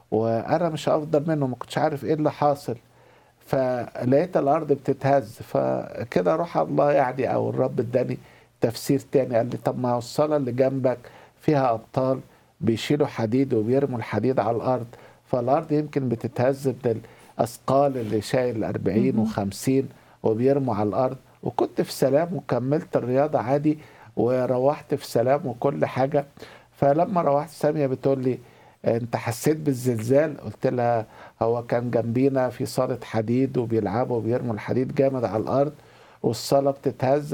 وانا مش افضل منه ما كنتش عارف ايه اللي حاصل فلقيت الارض بتتهز فكده روح الله يعني او الرب اداني تفسير تاني قال لي طب ما هو الصاله اللي جنبك فيها ابطال بيشيلوا حديد وبيرموا الحديد على الارض فالارض يمكن بتتهز من الاثقال اللي شايل 40 و50 وبيرموا على الارض وكنت في سلام وكملت الرياضه عادي وروحت في سلام وكل حاجه فلما روحت ساميه بتقول لي انت حسيت بالزلزال قلت لها هو كان جنبينا في صاله حديد وبيلعبوا وبيرموا الحديد جامد على الارض والصاله بتتهز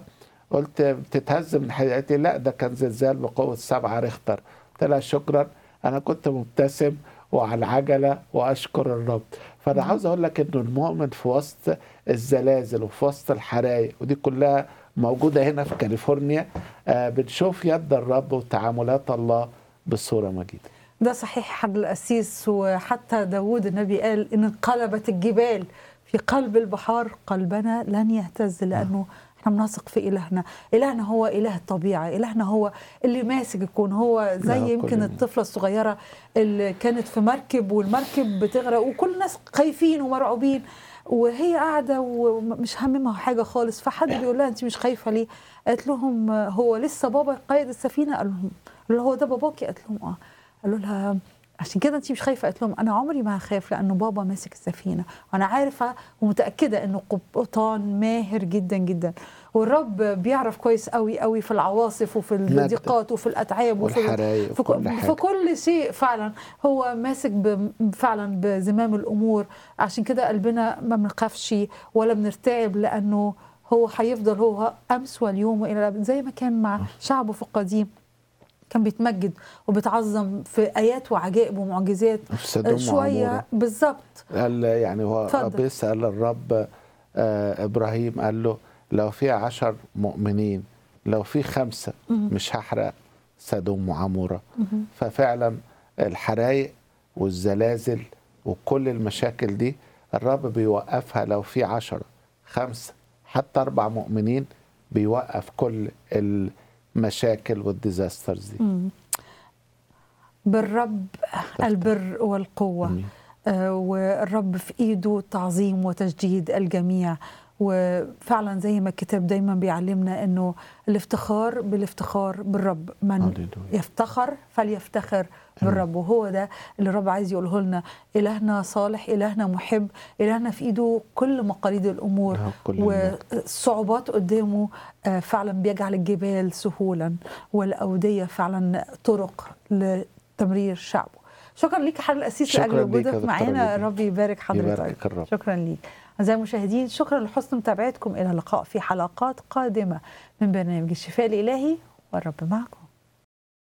فقلت بتتهز من الحديد قالت لي لا ده كان زلزال بقوه سبعه ريختر قلت لها شكرا انا كنت مبتسم وعلى العجله واشكر الرب فانا عاوز اقول لك انه المؤمن في وسط الزلازل وفي وسط الحرايق ودي كلها موجوده هنا في كاليفورنيا آه بنشوف يد الرب وتعاملات الله بصوره مجيده ده صحيح حد القسيس وحتى داود النبي قال إن انقلبت الجبال في قلب البحار قلبنا لن يهتز لأنه احنا بنثق في إلهنا إلهنا هو إله الطبيعة إلهنا هو اللي ماسك الكون هو زي لا، يمكن كل- الطفلة الصغيرة اللي كانت في مركب والمركب بتغرق وكل الناس خايفين ومرعوبين وهي قاعدة ومش هممها حاجة خالص فحد بيقول لها أنت مش خايفة ليه؟ قالت لهم هو لسه بابا قائد السفينة قال لهم قال له هو ده باباكي قالت لهم اه قالوا لها عشان كده انت مش خايفه قالت لهم انا عمري ما هخاف لانه بابا ماسك السفينه وانا عارفه ومتاكده انه قبطان ماهر جدا جدا والرب بيعرف كويس قوي قوي في العواصف وفي الضيقات وفي الاتعاب وفي والحرايق في, وكل كل- حاجة. في كل شيء فعلا هو ماسك ب- فعلا بزمام الامور عشان كده قلبنا ما بنخافش ولا بنرتعب لانه هو هيفضل هو امس واليوم والى الابد زي ما كان مع شعبه في القديم كان بيتمجد وبيتعظم في ايات وعجائب ومعجزات في سدوم شويه وعمورة. بالظبط قال يعني هو اتفضل. بيسأل الرب آه إبراهيم قال له لو في عشر مؤمنين لو في خمسة مش هحرق سدوم وعمورة ففعلا الحرايق والزلازل وكل المشاكل دي الرب بيوقفها لو في عشرة خمسة حتى أربع مؤمنين بيوقف كل المشاكل والديزاسترز دي بالرب البر والقوه آمين. آه، والرب في ايده تعظيم وتجديد الجميع وفعلا زي ما الكتاب دايما بيعلمنا انه الافتخار بالافتخار بالرب من هللويا. يفتخر فليفتخر بالرب وهو ده اللي الرب عايز يقوله لنا الهنا صالح الهنا محب الهنا في ايده كل مقاليد الامور له كل المجد. والصعوبات قدامه آه، فعلا بيجعل الجبال سهولا والاوديه فعلا طرق لتمرير شعبه شكرا ليك يا حضرتك القسيس شكراً لاجل ليك يا وجودك دكتورة معانا ليديا. ربي يبارك حضرتك يبارك الرب. شكرا ليك أعزائي المشاهدين شكرا لحسن متابعتكم إلى اللقاء في حلقات قادمة من برنامج الشفاء الإلهي والرب معكم